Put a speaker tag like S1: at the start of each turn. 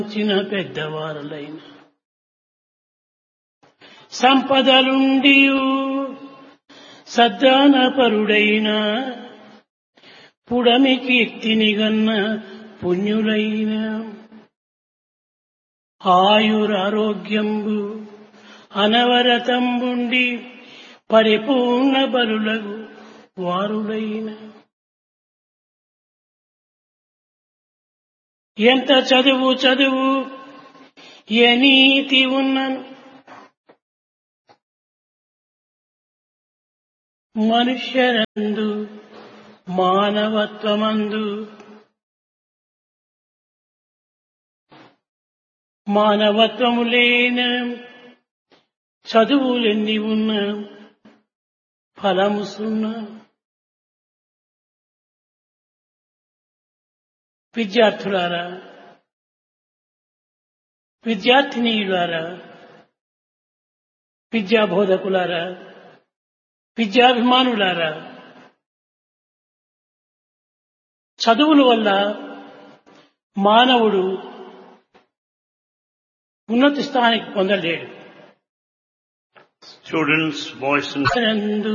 S1: వచ్చిన పెద్దవారులైన సంపదలుండి సద్దానపరుడైన పుడమి కీర్తినిగన్న పుణ్యులైన ఆయురారోగ్యంబు అనవరతంబుండి పరిపూర్ణ బలులగు వారులైన ఎంత చదువు చదువు ఏ నీతి ఉన్నను మనుష్యరందు మానవత్వమందు మానవత్వము లేన చదువులెన్ని ఉన్న ఫలము సున్నా విద్యార్థులారా విద్యార్థినీయులారా విద్యా బోధకులారా విద్యాభిమానులారా చదువుల వల్ల మానవుడు ఉన్నత స్థానానికి పొందలేడు
S2: Students, boys and
S1: నందు